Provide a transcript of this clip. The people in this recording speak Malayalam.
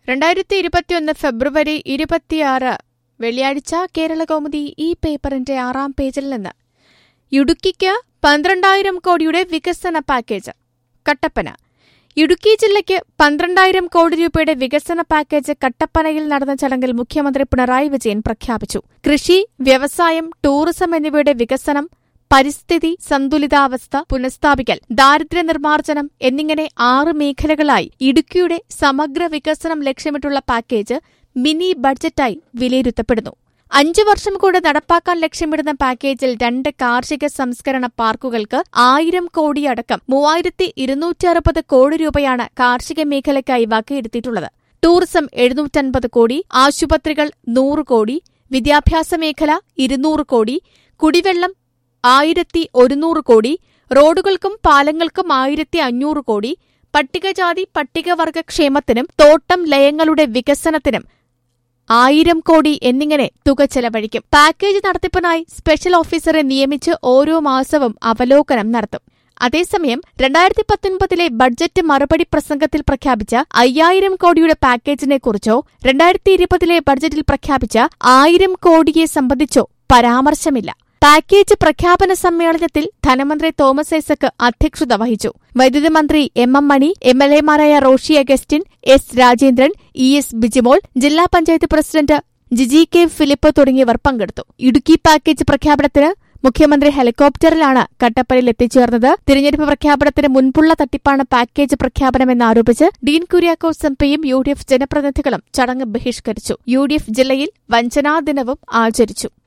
രണ്ടായിരത്തി ഇരുപത്തിയൊന്ന് ഫെബ്രുവരി ഇരുപത്തിയാറ് വെള്ളിയാഴ്ച കേരളകൗമുദി ഈ പേപ്പറിന്റെ ആറാം പേജിൽ നിന്ന് ഇടുക്കിക്ക് പന്ത്രണ്ടായിരം കോടിയുടെ വികസന പാക്കേജ് കട്ടപ്പന ഇടുക്കി ജില്ലയ്ക്ക് പന്ത്രണ്ടായിരം കോടി രൂപയുടെ വികസന പാക്കേജ് കട്ടപ്പനയിൽ നടന്ന ചടങ്ങിൽ മുഖ്യമന്ത്രി പിണറായി വിജയൻ പ്രഖ്യാപിച്ചു കൃഷി വ്യവസായം ടൂറിസം എന്നിവയുടെ വികസനം പരിസ്ഥിതി സന്തുലിതാവസ്ഥ പുനഃസ്ഥാപിക്കൽ ദാരിദ്ര്യ നിർമ്മാർജ്ജനം എന്നിങ്ങനെ ആറ് മേഖലകളായി ഇടുക്കിയുടെ സമഗ്ര വികസനം ലക്ഷ്യമിട്ടുള്ള പാക്കേജ് മിനി ബഡ്ജറ്റായി വിലയിരുത്തപ്പെടുന്നു അഞ്ചു വർഷം കൂടെ നടപ്പാക്കാൻ ലക്ഷ്യമിടുന്ന പാക്കേജിൽ രണ്ട് കാർഷിക സംസ്കരണ പാർക്കുകൾക്ക് ആയിരം കോടിയടക്കം മൂവായിരത്തി ഇരുന്നൂറ്റി അറുപത് കോടി രൂപയാണ് കാർഷിക മേഖലയ്ക്കായി വകയിരുത്തിയിട്ടുള്ളത് ടൂറിസം എഴുന്നൂറ്റൻപത് കോടി ആശുപത്രികൾ നൂറ് കോടി വിദ്യാഭ്യാസ മേഖല ഇരുന്നൂറ് കോടി കുടിവെള്ളം ആയിരത്തി ഒരുന്നൂറ് കോടി റോഡുകൾക്കും പാലങ്ങൾക്കും ആയിരത്തി അഞ്ഞൂറ് കോടി പട്ടികജാതി പട്ടികവർഗ ക്ഷേമത്തിനും തോട്ടം ലയങ്ങളുടെ വികസനത്തിനും ആയിരം കോടി എന്നിങ്ങനെ തുക ചെലവഴിക്കും പാക്കേജ് നടത്തിപ്പിനായി സ്പെഷ്യൽ ഓഫീസറെ നിയമിച്ച് ഓരോ മാസവും അവലോകനം നടത്തും അതേസമയം രണ്ടായിരത്തി പത്തൊൻപതിലെ ബഡ്ജറ്റ് മറുപടി പ്രസംഗത്തിൽ പ്രഖ്യാപിച്ച അയ്യായിരം കോടിയുടെ പാക്കേജിനെക്കുറിച്ചോ രണ്ടായിരത്തി ഇരുപതിലെ ബഡ്ജറ്റിൽ പ്രഖ്യാപിച്ച ആയിരം കോടിയെ സംബന്ധിച്ചോ പരാമർശമില്ല പാക്കേജ് പ്രഖ്യാപന സമ്മേളനത്തിൽ ധനമന്ത്രി തോമസ് ഐസക് അധ്യക്ഷത വഹിച്ചു വൈദ്യുതി മന്ത്രി M M Mani M L എമാരായ Roshy Augustine S Rajendran E S Bijimol ജില്ലാ പഞ്ചായത്ത് പ്രസിഡന്റ് ജിജി കെ ഫിലിപ്പ് തുടങ്ങിയവർ പങ്കെടുത്തു ഇടുക്കി പാക്കേജ് പ്രഖ്യാപനത്തിന് മുഖ്യമന്ത്രി ഹെലികോപ്റ്ററിലാണ് കട്ടപ്പനയിൽ എത്തിച്ചേർന്നത് തിരഞ്ഞെടുപ്പ് പ്രഖ്യാപനത്തിന് മുൻപുള്ള തട്ടിപ്പാണ് പാക്കേജ് പ്രഖ്യാപനമെന്നാരോപിച്ച് ഡീൻ കുര്യാക്കോസ് എംപിയും യു ഡി എഫ് ജനപ്രതിനിധികളും ചടങ്ങ് ബഹിഷ്കരിച്ചു യു ഡി എഫ് ജില്ലയിൽ വഞ്ചനാ ദിനവും ആചരിച്ചു